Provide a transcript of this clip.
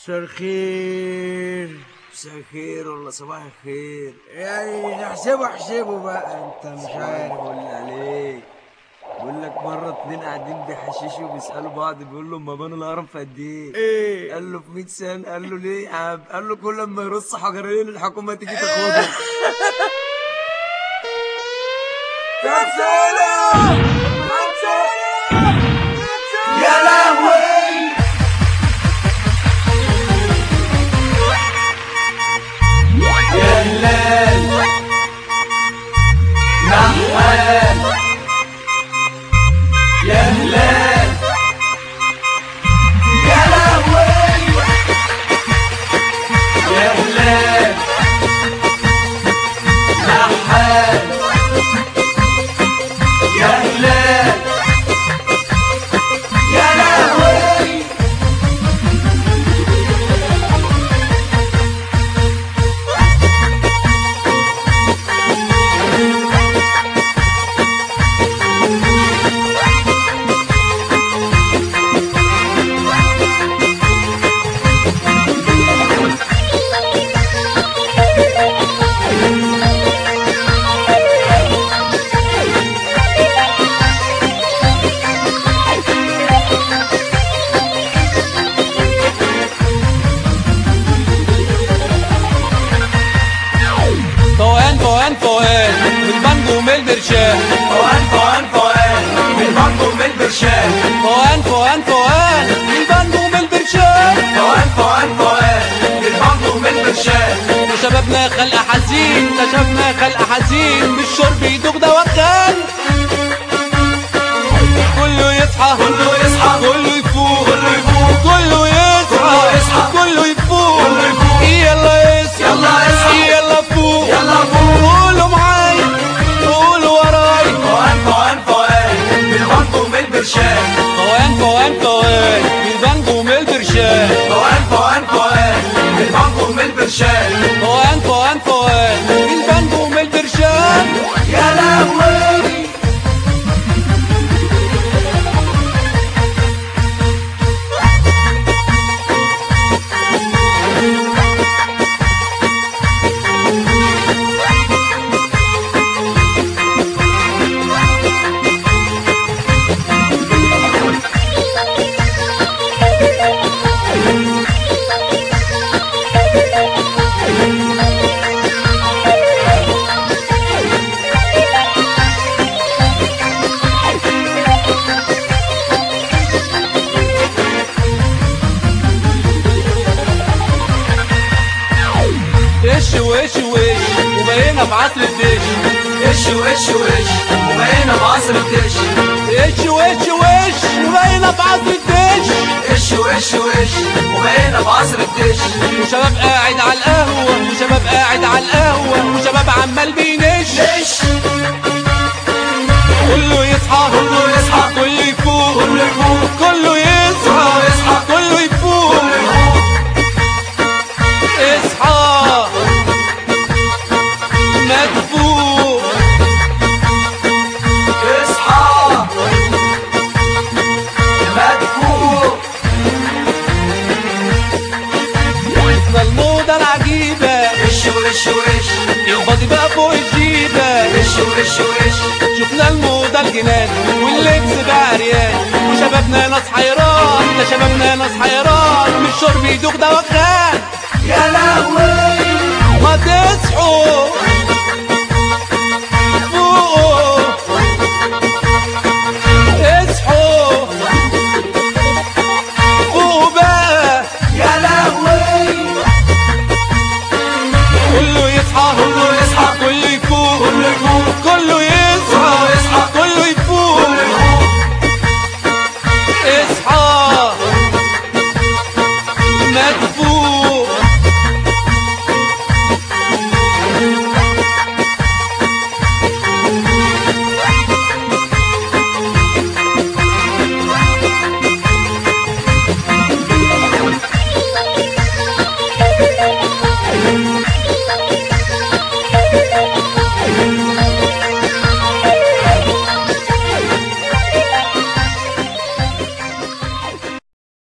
مساء الخير مساء الخير ولا صباح الخير يعني نحسبه احسبه بقى انت مش عارف قول عليك بقول لك مرة اتنين قاعدين بيحششوا وبيسألوا بعض بيقول له هما بنوا الهرم في قد ايه؟ ايه قال له في 100 سنة قال له ليه يا عم؟ قال له كل ما يرص حجرين الحكومة تيجي تاخدهم كنسلة يا لهوي يا هلال نحال يا هلال يا لهوي يا هلال نحال يا هلال يا لهوي فوقان فوقان فوقان من بانجو من البرشام فوان فوان فوان من بانكو من البرشام فوقان فوقان فوقان من بانجو من البرشام فوان فوان فوان من بانكو من البرشام ده شبابنا خلق حزين ده شبابنا خلق حزين بالشرب يدوق ده وكان كله يصحى كله يصحى كله يفوق كله يفوق كله يصحى كله يصحى كله يفوق كله يفوق يلا يصحى يلا يصحى يلا فوق يلا فوق قولوا معايا قولوا وراي فوان فوان فوان من بانكو من البرشام فوقان فوقان فوقان من بانجو من البرشام فوان فوان فوان من بانكو من البرشام فوقان فوقان فوقان من بانجو من البرشام يا لهوي ايش وايش وايش وبقينا في عصر الدش ايش وش وش وبقينا بعصر الدش ايش وايش وايش وبقينا في عصر الدش ايش وش وش وبقينا بعصر الدش وشباب قاعد على القهوة وشباب قاعد على القهوة وشباب عمال بينش ليش كله يصحى كله يصحى كله يفوق كله يفوق كله يصحى كله يصحى كله يفوق كله يفوق اصحى ما تفوق اصحى ما تفوق ده الموضة العجيبة ايش وش وش البادي بقى فوق الجيبة ايش وش وش شفنا الموضة الجنان واللبس بقى عريان وشبابنا ناس حيران ده شبابنا ناس حيران مش شرب يدوق ده وخان يا لهوي ما تصحوا